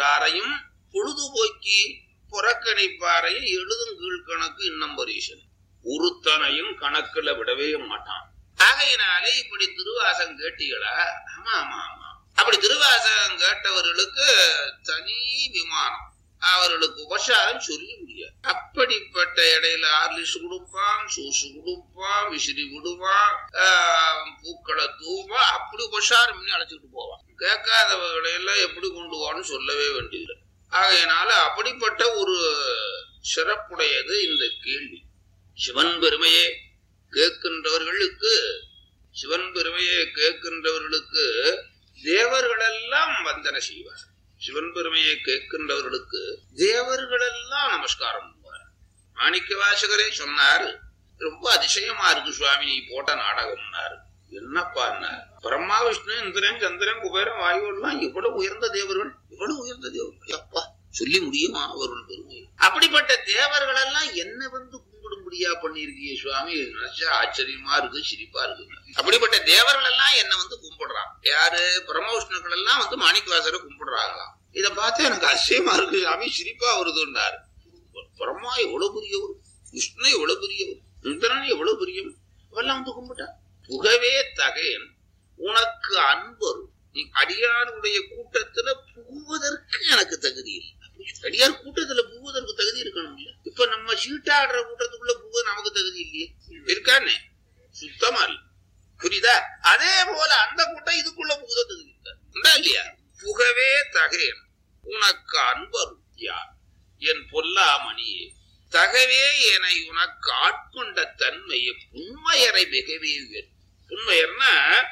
நின்றாரையும் பொழுதுபோக்கி புறக்கணிப்பாரையும் எழுதும் கீழ்கணக்கு இன்னம் பரீசன் ஒருத்தனையும் கணக்குல விடவே மாட்டான் ஆகையினாலே இப்படி திருவாசம் கேட்டீங்களா ஆமா ஆமா ஆமா அப்படி திருவாசகம் கேட்டவர்களுக்கு தனி விமானம் அவர்களுக்கு உபசாரம் சொல்லி முடியாது அப்படிப்பட்ட இடையில ஆர்லிஸ் கொடுப்பான் சூசு கொடுப்பான் விசிறி விடுவான் ஆஹ், பூக்களை தூவான் அப்படி உபசாரம் பண்ணி அழைச்சிட்டு போவான் கேட்காதவர்களை எல்லாம் எப்படி கொண்டு போவான்னு சொல்லவே வேண்டியதில்லை ஆகையினால அப்படிப்பட்ட ஒரு சிறப்புடையது இந்த கேள்வி சிவன் பெருமையே கேட்கின்றவர்களுக்கு சிவன் பெருமையை கேட்கின்றவர்களுக்கு தேவர்களெல்லாம் வந்தன செய்வார் சிவன் பெருமையை கேட்கின்றவர்களுக்கு தேவர்களெல்லாம் நமஸ்காரம் பண்ணுவார் மாணிக்க வாசகரே சொன்னாரு ரொம்ப அதிசயமா இருக்கு சுவாமி நீ போட்ட நாடகம்னாரு என்னப்பா பிரம்மா விஷ்ணு இந்திரன் சந்திரன் குபேரன் வாயு எல்லாம் இவ்வளவு உயர்ந்த தேவர்கள் இவ்வளவு உயர்ந்த தேவர்கள் அப்பா சொல்லி முடியுமா அவர்கள் பெருமை அப்படிப்பட்ட தேவர்கள் எல்லாம் என்ன வந்து கும்பிடும்படியா பண்ணிருக்கிய சுவாமி நினைச்சா ஆச்சரியமா இருக்கு சிரிப்பா இருக்கு அப்படிப்பட்ட தேவர்கள் எல்லாம் என்ன வந்து கும்பிடுறான் யாரு பிரம்மவிஷ்ணுக்கள் எல்லாம் வந்து மாணிக்கவாசரை கும்பிடுறாங்களாம் இத பார்த்து எனக்கு அதிசயமா இருக்கு சாமி சிரிப்பா வருதுன்னாரு பிரம்மா எவ்வளவு பெரியவர் விஷ்ணு எவ்வளவு பெரியவர் இந்திரன் எவ்வளவு பெரியவர் இவெல்லாம் வந்து கும்பிட்டா புகவே தகையன் உனக்கு அன்பரும் நீ அடியாருடைய கூட்டத்துல புகுவதற்கு எனக்கு தகுதி இல்லை அடியார் கூட்டத்துல புகுவதற்கு தகுதி இருக்கணும் இல்ல இப்ப நம்ம சீட்டாடுற கூட்டத்துக்குள்ள புகுவது நமக்கு தகுதி இல்லையே இருக்கானே சுத்தமா இல்ல புரியுதா அதே போல அந்த கூட்டம் இதுக்குள்ள புகுத தகுதி இருக்கா உண்டா இல்லையா புகவே தகையன் உனக்கு அன்பரும் யார் என் பொல்லாமணியே தகவே என உனக்கு ஆட்கொண்ட தன்மையை புன்மையரை மிகவே உயர் புன்மையர்னா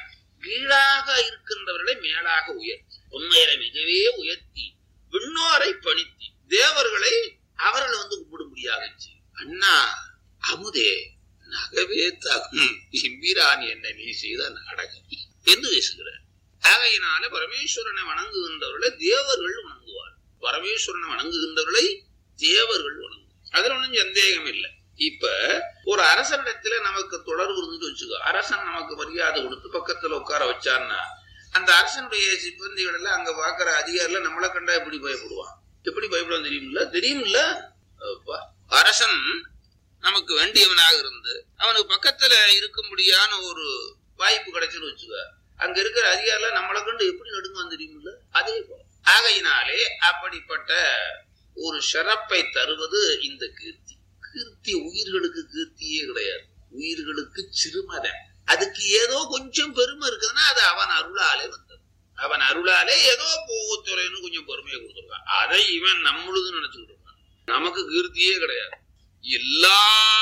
கீழாக இருக்கின்றவர்களை மேலாக உயர்த்தி உண்மையரை மிகவே உயர்த்தி விண்ணோரை பணித்தி தேவர்களை அவர்களை வந்து கும்பிடும்படியாக செய்யும். அண்ணா அமுதே நகவே தகும் எம்பிரான் என்ன நீ செய்த நாடகம் என்று பேசுகிறார் ஆகையினால பரமேஸ்வரனை வணங்குகின்றவர்களை தேவர்கள் வணங்குவார் பரமேஸ்வரனை வணங்குகின்றவர்களை தேவர்கள் வணங்குவார் அதுல ஒண்ணும் சந்தேகம் இல்லை இப்ப ஒரு அரசனிடத்துல நமக்கு தொடர்பு இருந்து வச்சுக்கோ அரசன் நமக்கு மரியாதை கொடுத்து பக்கத்துல உட்கார வச்சான்னா அந்த அரசனுடைய சிப்பந்திகள் எல்லாம் அங்க பாக்குற அதிகாரில நம்மளை கண்டா எப்படி பயப்படுவான் எப்படி பயப்படுவான் தெரியுமில்ல தெரியுமில்ல அப்பா. அரசன் நமக்கு வேண்டியவனாக இருந்து அவனுக்கு பக்கத்துல இருக்கும்படியான ஒரு வாய்ப்பு கிடைச்சுன்னு வச்சுக்க அங்க இருக்கிற அதிகாரில நம்மளை கண்டு எப்படி நடுங்குவான் தெரியுமில்ல அதே போல ஆகையினாலே அப்படிப்பட்ட ஒரு சிறப்பை தருவது இந்த கீர்த்தி கீர்த்தி உயிர்களுக்கு கீர்த்தியே கிடையாது உயிர்களுக்கு சிறுமதன் அதுக்கு ஏதோ கொஞ்சம் பெருமை இருக்குதுன்னா அது அவன் அருளாலே வந்தது அவன் அருளாலே ஏதோ போகத்துறைன்னு கொஞ்சம் பெருமையை கொடுத்துருக்கான் அதை இவன் நம்மளுது நினைச்சுக்கிட்டு இருக்கான் நமக்கு கீர்த்தியே கிடையாது எல்லா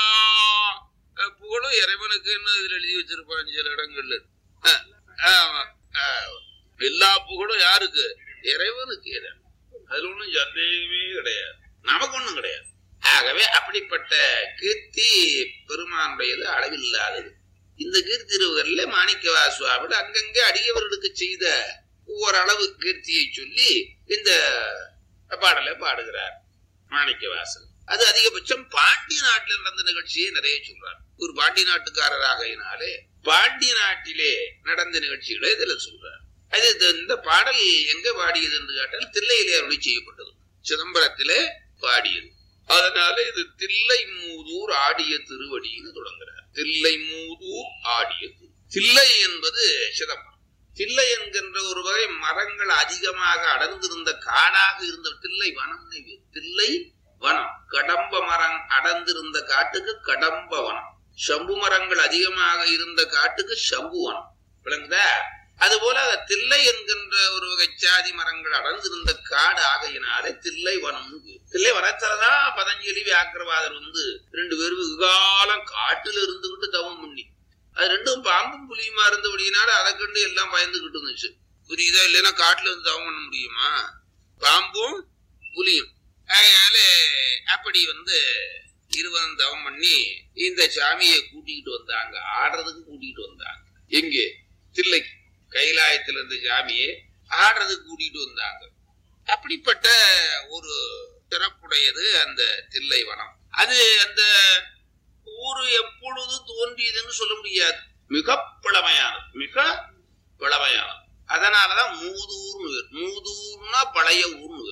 அஹ், புகழும் இறைவனுக்குன்னு இதுல எழுதி வச்சிருப்பான் சில இடங்கள்ல அஹ், ஆமா, அஹ், எல்லா புகழும் யாருக்கு இறைவனுக்கு தான் அதுல ஒண்ணும் சந்தேகமே கிடையாது நமக்கு ஒண்ணும் கிடையாது ஆகவே அப்படிப்பட்ட கீர்த்தி பெருமானுடையது அளவில்லாதது இந்த கீர்த்திருவகல்ல மாணிக்கவா சுவாமிகள் அங்கங்கே அடியவர்களுக்கு செய்த ஓரளவு கீர்த்தியை சொல்லி இந்த பாடலை பாடுகிறார் மாணிக்கவாசன் அது அதிகபட்சம் பாண்டிய நாட்டில் நடந்த நிகழ்ச்சியை நிறைய சொல்றார் ஒரு பாண்டிய நாட்டுக்காரராகையினாலே பாண்டிய நாட்டிலே நடந்த நிகழ்ச்சிகளை இதுல சொல்றார் அது இந்த- இந்த பாடல் எங்க பாடியது என்று கேட்டால் தில்லையிலே அருளி செய்யப்பட்டது சிதம்பரத்திலே பாடியது அதனால இது தில்லை மூதூர் ஆடிய திருவடின்னு தொடங்குறார் தில்லை மூதூர் ஆடிய திரு தில்லை என்பது சிதம்பரம் தில்லை என்கின்ற ஒரு வகை மரங்கள் அதிகமாக அடர்ந்திருந்த காடாக இருந்த தில்லை வனம் தில்லை வனம் கடம்ப மரம் அடர்ந்திருந்த காட்டுக்கு கடம்ப வனம் சம்பு மரங்கள் அதிகமாக இருந்த காட்டுக்கு சம்பு வனம் விளங்குதா அதுபோல தில்லை என்கின்ற ஒரு வகை சாதி மரங்கள் அடர்ந்திருந்த காடு ஆகையினாலே தில்லை வனம் தில்லை வனத்துலதான் பதஞ்சலி வியாக்கிரவாதர் வந்து ரெண்டு பேரும் வெகுகாலம் காட்டுல இருந்துகிட்டு தவம் பண்ணி அது ரெண்டும் பாம்பும் புலியுமா இருந்தபடியினால அதை கண்டு எல்லாம் பயந்துகிட்டு இருந்துச்சு புரியுதா இல்லைன்னா காட்டுல இருந்து தவம் பண்ண முடியுமா பாம்பும் புலியும் அதனால அப்படி வந்து இருவரும் தவம் பண்ணி இந்த சாமியை கூட்டிக்கிட்டு வந்தாங்க ஆடுறதுக்கு கூட்டிகிட்டு வந்தாங்க எங்கே தில்லைக்கு கைலாயத்துல இருந்த சாமியை ஆடுறதுக்கு கூட்டிட்டு வந்தாங்க அப்படிப்பட்ட ஒரு சிறப்புடையது அந்த தில்லை வனம் அது அந்த ஊரு எப்பொழுது தோன்றியதுன்னு சொல்ல முடியாது மிக பழமையானது மிக பழமையானது அதனாலதான் மூதூர்னு பேர். மூதூர்னா பழைய ஊர்னு பேர்.